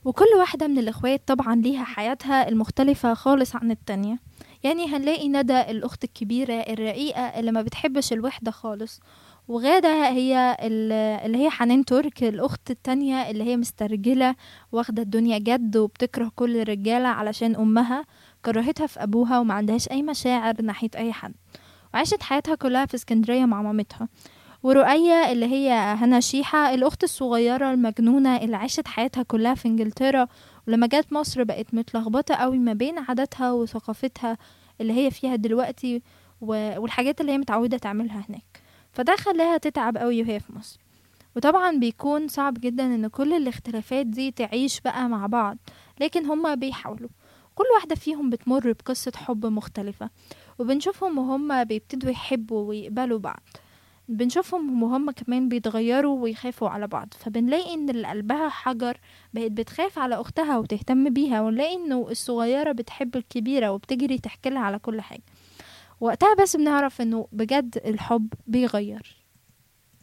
وكل واحدة من الإخوات طبعا ليها حياتها المختلفة خالص عن التانية يعني هنلاقي ندى الأخت الكبيرة الرقيقة اللي ما بتحبش الوحدة خالص وغادة هي ال- اللي هي حنان ترك الأخت التانية اللي هي مسترجلة واخدة الدنيا جد وبتكره كل الرجالة علشان أمها كرهتها في أبوها وما عندهاش أي مشاعر ناحية أي حد وعاشت حياتها كلها في اسكندرية مع مامتها ورؤية اللي هي هنا شيحة الأخت الصغيرة المجنونة اللي عاشت حياتها كلها في إنجلترا ولما جت مصر بقت متلخبطة قوي ما بين عاداتها وثقافتها اللي هي فيها دلوقتي و- والحاجات اللي هي متعودة تعملها هناك فده خلاها تتعب قوي وهي في مصر وطبعا بيكون صعب جدا ان كل الاختلافات دي تعيش بقى مع بعض لكن هما بيحاولوا كل واحدة فيهم بتمر بقصة حب مختلفة وبنشوفهم وهم بيبتدوا يحبوا ويقبلوا بعض بنشوفهم وهم كمان بيتغيروا ويخافوا على بعض فبنلاقي ان اللي قلبها حجر بقت بتخاف على اختها وتهتم بيها ونلاقي انه الصغيرة بتحب الكبيرة وبتجري تحكي لها على كل حاجة وقتها بس بنعرف انه بجد الحب بيغير